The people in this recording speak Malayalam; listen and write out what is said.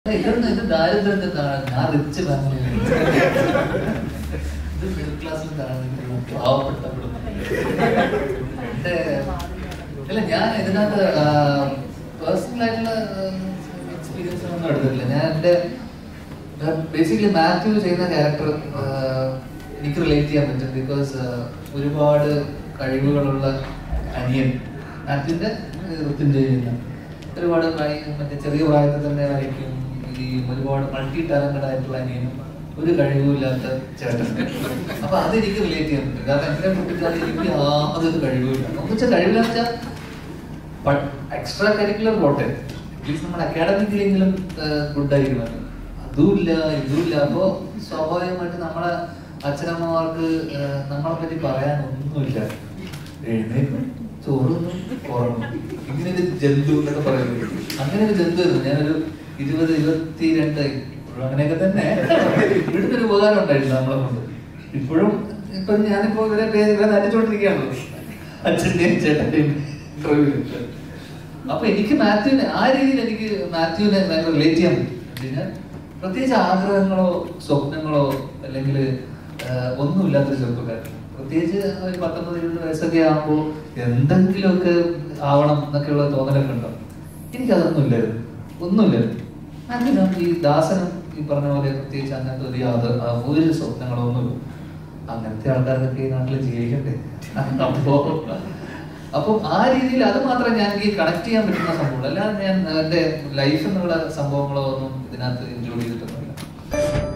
ഇതൊന്നും ഇത് ദാരിദ്ര്യത്തെ കാണാൻ ഞാൻ റിച്ച് ഫാമിലി ഇത് മിഡിൽ ക്ലാസ്സിൽ കാണുന്ന പാവപ്പെട്ട കുടുംബം എന്റെ അല്ല ഞാൻ ഇതിനകത്ത് പേഴ്സണൽ ആയിട്ടുള്ള എക്സ്പീരിയൻസ് ഒന്നും എടുത്തിട്ടില്ല ഞാൻ എന്റെ ബേസിക്കലി മാത്യു ചെയ്യുന്ന ക്യാരക്ടർ എനിക്ക് റിലേറ്റ് ചെയ്യാൻ പറ്റും ബിക്കോസ് ഒരുപാട് കഴിവുകളുള്ള അനിയൻ മാത്യുവിന്റെ ഋത്വിഞ്ജയ് ചെയ്യുന്ന ഒരുപാട് പ്രായ- മറ്റേ ചെറിയ പ്രായത്തിൽ തന്നെ വരയ്ക്കും ഈ ഒരുപാട് മൾട്ടി ടാലന്റഡ് ആയിട്ടുള്ള അനിയനും ഒരു കഴിവുമില്ലാത്ത ചേട്ടൻ അപ്പൊ അതെനിക്ക് റിലേറ്റ് ചെയ്യാൻ പറ്റും കാരണം എന്റെ കുട്ടിക്കാലം എനിക്ക് യാതൊരു കഴിവുമില്ല എന്ന് വെച്ചാൽ കഴിവില്ല വെച്ചാൽ എക്സ്ട്രാ കരിക്കുലർ പോട്ടെ അറ്റ്ലീസ്റ്റ് നമ്മുടെ അക്കാഡമിക്കിലെങ്കിലും ഗുഡ് ആയിരിക്കണം അതുമില്ല ഇതുമില്ല അപ്പോ സ്വാഭാവികമായിട്ട് നമ്മളെ അച്ഛനമ്മമാർക്ക് ഏഹ്, നമ്മളെ പറ്റി പറയാൻ ഒന്നുമില്ല എഴുന്നേക്കും ചോറുന്നു ഉറങ്ങും ഇങ്ങനെ ഒരു ജന്തു എന്നൊക്കെ പറയുന്നത് അങ്ങനെ ഒരു ജന്തു ആയിരുന്നു ഞാനൊരു ഇരുപത് ഇരുപത്തിരണ്ട് ഇപ്പോഴും അങ്ങനെയൊക്കെ തന്നെ ഇവിടുത്തെ ഒരു ഉപകാരം ഉണ്ടായിരുന്നു നമ്മളെ കൊണ്ട് ഇപ്പോഴും ഇപ്പൊ ഞാനിപ്പോ ഇവരെ പേര് ഇവരെ നടിച്ചോണ്ടിരിക്കുകയാണല്ലോ അച്ഛന്റെയും ചേട്ടന്റെയും ഇന്റർവ്യൂവിൽ അപ്പൊ എനിക്ക് മാത്യുവിനെ ആ രീതിയിൽ എനിക്ക് മാത്യുവിനെ ഭയങ്കര റിലേറ്റ് ചെയ്യാൻ പറ്റും എന്ന് വെച്ചാൽ പ്രത്യേകിച്ച് ആഗ്രഹങ്ങളോ സ്വപ്നങ്ങളോ അല്ലെങ്കിൽ ഒന്നുമില്ലാത്തൊരു ചെറുപ്പക്കാരൻ പ്രത്യേകിച്ച് ഒരു പത്തൊമ്പത് ഇരുപത് വയസ്സൊക്കെ ആകുമ്പോൾ എന്തെങ്കിലുമൊക്കെ ആവണം എന്നൊക്കെയുള്ള തോന്നലൊക്കെ ഉണ്ടാവും എനിക്കതൊന്നും ഇല്ലായിരുന്നു ഒന്നുമില്ലായിരുന്നു അങ്ങനെ ഈ ദാസനും ഈ പറഞ്ഞ പോലെ പ്രത്യേകിച്ച് അങ്ങനത്തെ ഒരു യാതൊരു ആ ഒരു സ്വപ്നങ്ങളോ ഒന്നുമില്ല അങ്ങനത്തെ ആൾക്കാർക്കൊക്കെ ഈ നാട്ടിൽ ജീവിക്കട്ടെ അപ്പോ അപ്പം ആ രീതിയിൽ അത് മാത്രമേ ഞാൻ എനിക്ക് കണക്ട് ചെയ്യാൻ പറ്റുന്ന സംഭവം അല്ലാതെ ഞാൻ എന്റെ ലൈഫ് എന്നുള്ള സംഭവങ്ങളോ ഒന്നും ഇതിനകത്ത് ഇൻക്ലൂഡ് ചെയ്തിട്ടൊന്നുമില്ല